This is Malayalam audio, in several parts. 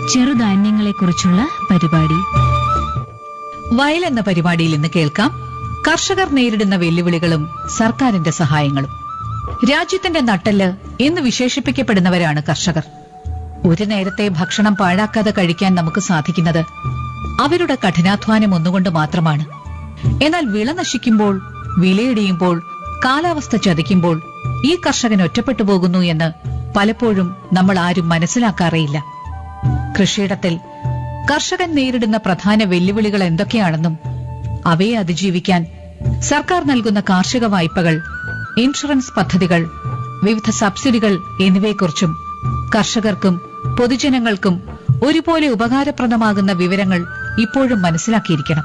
ചെറുധാന്യങ്ങളെക്കുറിച്ചുള്ള പരിപാടി വയൽ എന്ന പരിപാടിയിൽ ഇന്ന് കേൾക്കാം കർഷകർ നേരിടുന്ന വെല്ലുവിളികളും സർക്കാരിന്റെ സഹായങ്ങളും രാജ്യത്തിന്റെ നട്ടെല്ല് എന്ന് വിശേഷിപ്പിക്കപ്പെടുന്നവരാണ് കർഷകർ ഒരു നേരത്തെ ഭക്ഷണം പാഴാക്കാതെ കഴിക്കാൻ നമുക്ക് സാധിക്കുന്നത് അവരുടെ കഠിനാധ്വാനം ഒന്നുകൊണ്ട് മാത്രമാണ് എന്നാൽ വിള നശിക്കുമ്പോൾ വിലയിടിയുമ്പോൾ കാലാവസ്ഥ ചതിക്കുമ്പോൾ ഈ കർഷകൻ ഒറ്റപ്പെട്ടു പോകുന്നു എന്ന് പലപ്പോഴും നമ്മൾ ആരും മനസ്സിലാക്കാറേയില്ല കൃഷിയിടത്തിൽ കർഷകൻ നേരിടുന്ന പ്രധാന വെല്ലുവിളികൾ എന്തൊക്കെയാണെന്നും അവയെ അതിജീവിക്കാൻ സർക്കാർ നൽകുന്ന കാർഷിക വായ്പകൾ ഇൻഷുറൻസ് പദ്ധതികൾ വിവിധ സബ്സിഡികൾ എന്നിവയെക്കുറിച്ചും കർഷകർക്കും പൊതുജനങ്ങൾക്കും ഒരുപോലെ ഉപകാരപ്രദമാകുന്ന വിവരങ്ങൾ ഇപ്പോഴും മനസ്സിലാക്കിയിരിക്കണം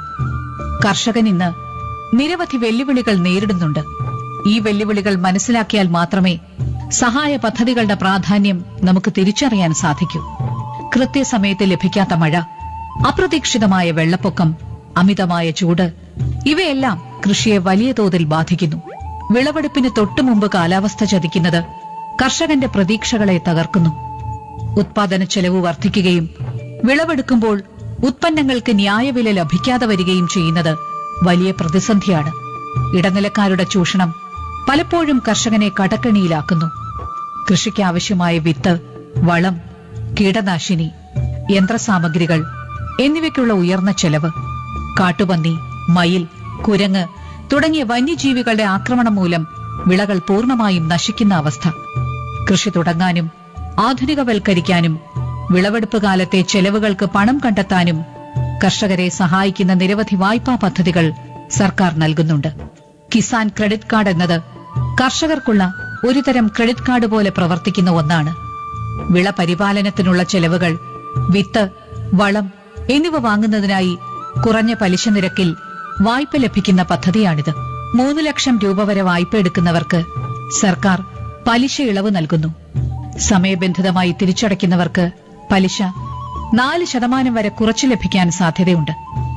കർഷകൻ ഇന്ന് നിരവധി വെല്ലുവിളികൾ നേരിടുന്നുണ്ട് ഈ വെല്ലുവിളികൾ മനസ്സിലാക്കിയാൽ മാത്രമേ സഹായ പദ്ധതികളുടെ പ്രാധാന്യം നമുക്ക് തിരിച്ചറിയാൻ സാധിക്കൂ കൃത്യസമയത്ത് ലഭിക്കാത്ത മഴ അപ്രതീക്ഷിതമായ വെള്ളപ്പൊക്കം അമിതമായ ചൂട് ഇവയെല്ലാം കൃഷിയെ വലിയ തോതിൽ ബാധിക്കുന്നു വിളവെടുപ്പിന് തൊട്ടുമുമ്പ് കാലാവസ്ഥ ചതിക്കുന്നത് കർഷകന്റെ പ്രതീക്ഷകളെ തകർക്കുന്നു ഉത്പാദന ചെലവ് വർദ്ധിക്കുകയും വിളവെടുക്കുമ്പോൾ ഉത്പന്നങ്ങൾക്ക് ന്യായവില ലഭിക്കാതെ വരികയും ചെയ്യുന്നത് വലിയ പ്രതിസന്ധിയാണ് ഇടനിലക്കാരുടെ ചൂഷണം പലപ്പോഴും കർഷകനെ കടക്കണിയിലാക്കുന്നു കൃഷിക്ക് ആവശ്യമായ വിത്ത് വളം കീടനാശിനി യന്ത്രസാമഗ്രികൾ എന്നിവയ്ക്കുള്ള ഉയർന്ന ചെലവ് കാട്ടുപന്നി മയിൽ കുരങ്ങ് തുടങ്ങിയ വന്യജീവികളുടെ ആക്രമണം മൂലം വിളകൾ പൂർണ്ണമായും നശിക്കുന്ന അവസ്ഥ കൃഷി തുടങ്ങാനും ആധുനികവൽക്കരിക്കാനും വിളവെടുപ്പ് കാലത്തെ ചെലവുകൾക്ക് പണം കണ്ടെത്താനും കർഷകരെ സഹായിക്കുന്ന നിരവധി വായ്പാ പദ്ധതികൾ സർക്കാർ നൽകുന്നുണ്ട് കിസാൻ ക്രെഡിറ്റ് കാർഡ് എന്നത് കർഷകർക്കുള്ള ഒരുതരം ക്രെഡിറ്റ് കാർഡ് പോലെ പ്രവർത്തിക്കുന്ന ഒന്നാണ് വിള പരിപാലനത്തിനുള്ള ചെലവുകൾ വിത്ത് വളം എന്നിവ വാങ്ങുന്നതിനായി കുറഞ്ഞ പലിശ നിരക്കിൽ വായ്പ ലഭിക്കുന്ന പദ്ധതിയാണിത് മൂന്ന് ലക്ഷം രൂപ വരെ വായ്പ എടുക്കുന്നവർക്ക് സർക്കാർ പലിശ ഇളവ് നൽകുന്നു സമയബന്ധിതമായി തിരിച്ചടയ്ക്കുന്നവർക്ക് പലിശ നാല് ശതമാനം വരെ കുറച്ചു ലഭിക്കാൻ സാധ്യതയുണ്ട്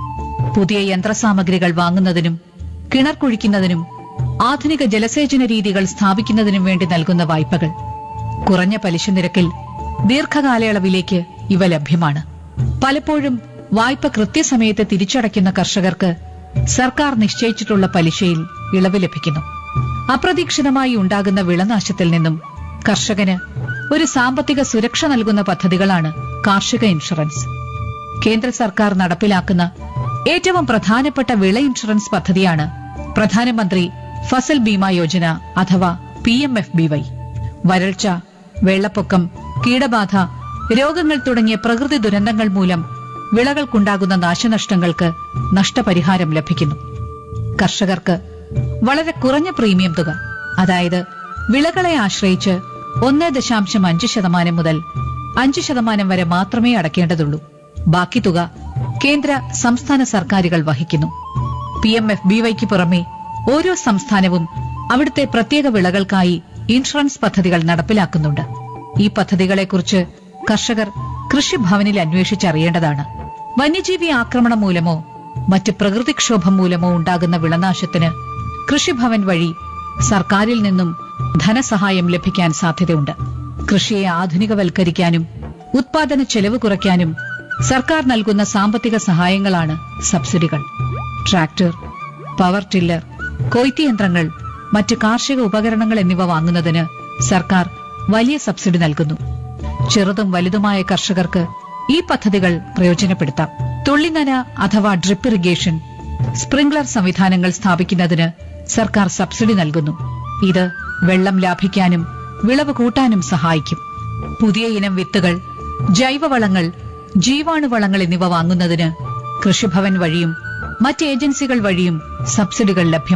പുതിയ യന്ത്രസാമഗ്രികൾ വാങ്ങുന്നതിനും കിണർ കുഴിക്കുന്നതിനും ആധുനിക ജലസേചന രീതികൾ സ്ഥാപിക്കുന്നതിനും വേണ്ടി നൽകുന്ന വായ്പകൾ കുറഞ്ഞ പലിശ നിരക്കിൽ ദീർഘകാലയളവിലേക്ക് ഇവ ലഭ്യമാണ് പലപ്പോഴും വായ്പ കൃത്യസമയത്ത് തിരിച്ചടയ്ക്കുന്ന കർഷകർക്ക് സർക്കാർ നിശ്ചയിച്ചിട്ടുള്ള പലിശയിൽ ഇളവ് ലഭിക്കുന്നു അപ്രതീക്ഷിതമായി ഉണ്ടാകുന്ന വിളനാശത്തിൽ നിന്നും കർഷകന് ഒരു സാമ്പത്തിക സുരക്ഷ നൽകുന്ന പദ്ധതികളാണ് കാർഷിക ഇൻഷുറൻസ് കേന്ദ്ര സർക്കാർ നടപ്പിലാക്കുന്ന ഏറ്റവും പ്രധാനപ്പെട്ട വിള ഇൻഷുറൻസ് പദ്ധതിയാണ് പ്രധാനമന്ത്രി ഫസൽ ബീമ യോജന അഥവാ P M F B Y വരൾച്ച വെള്ളപ്പൊക്കം കീടബാധ രോഗങ്ങൾ തുടങ്ങിയ പ്രകൃതി ദുരന്തങ്ങൾ മൂലം വിളകൾക്കുണ്ടാകുന്ന നാശനഷ്ടങ്ങൾക്ക് നഷ്ടപരിഹാരം ലഭിക്കുന്നു കർഷകർക്ക് വളരെ കുറഞ്ഞ പ്രീമിയം തുക അതായത് വിളകളെ ആശ്രയിച്ച് ഒന്ന് ദശാംശം അഞ്ച് ശതമാനം മുതൽ അഞ്ച് ശതമാനം വരെ മാത്രമേ അടയ്ക്കേണ്ടതുള്ളൂ ബാക്കി തുക കേന്ദ്ര സംസ്ഥാന സർക്കാരുകൾ വഹിക്കുന്നു പി എം എഫ് ബി വൈക്ക് പുറമെ ഓരോ സംസ്ഥാനവും അവിടുത്തെ പ്രത്യേക വിളകൾക്കായി ഇൻഷുറൻസ് പദ്ധതികൾ നടപ്പിലാക്കുന്നുണ്ട് ഈ പദ്ധതികളെക്കുറിച്ച് കർഷകർ കൃഷിഭവനിൽ അന്വേഷിച്ചറിയേണ്ടതാണ് വന്യജീവി ആക്രമണം മൂലമോ മറ്റ് പ്രകൃതിക്ഷോഭം മൂലമോ ഉണ്ടാകുന്ന വിളനാശത്തിന് കൃഷിഭവൻ വഴി സർക്കാരിൽ നിന്നും ധനസഹായം ലഭിക്കാൻ സാധ്യതയുണ്ട് കൃഷിയെ ആധുനികവൽക്കരിക്കാനും ഉത്പാദന ചെലവ് കുറയ്ക്കാനും സർക്കാർ നൽകുന്ന സാമ്പത്തിക സഹായങ്ങളാണ് സബ്സിഡികൾ ട്രാക്ടർ പവർ ടില്ലർ കൊയ്ത്ത് യന്ത്രങ്ങൾ മറ്റ് കാർഷിക ഉപകരണങ്ങൾ എന്നിവ വാങ്ങുന്നതിന് സർക്കാർ വലിയ സബ്സിഡി നൽകുന്നു ചെറുതും വലുതുമായ കർഷകർക്ക് ഈ പദ്ധതികൾ പ്രയോജനപ്പെടുത്താം തുള്ളിനന അഥവാ ഡ്രിപ്പ് ഇറിഗേഷൻ സ്പ്രിംഗ്ലർ സംവിധാനങ്ങൾ സ്ഥാപിക്കുന്നതിന് സർക്കാർ സബ്സിഡി നൽകുന്നു ഇത് വെള്ളം ലാഭിക്കാനും വിളവ് കൂട്ടാനും സഹായിക്കും പുതിയ ഇനം വിത്തുകൾ ജൈവവളങ്ങൾ ജീവാണുവളങ്ങൾ എന്നിവ വാങ്ങുന്നതിന് കൃഷിഭവൻ വഴിയും മറ്റ് ഏജൻസികൾ വഴിയും സബ്സിഡികൾ ലഭ്യമാണ്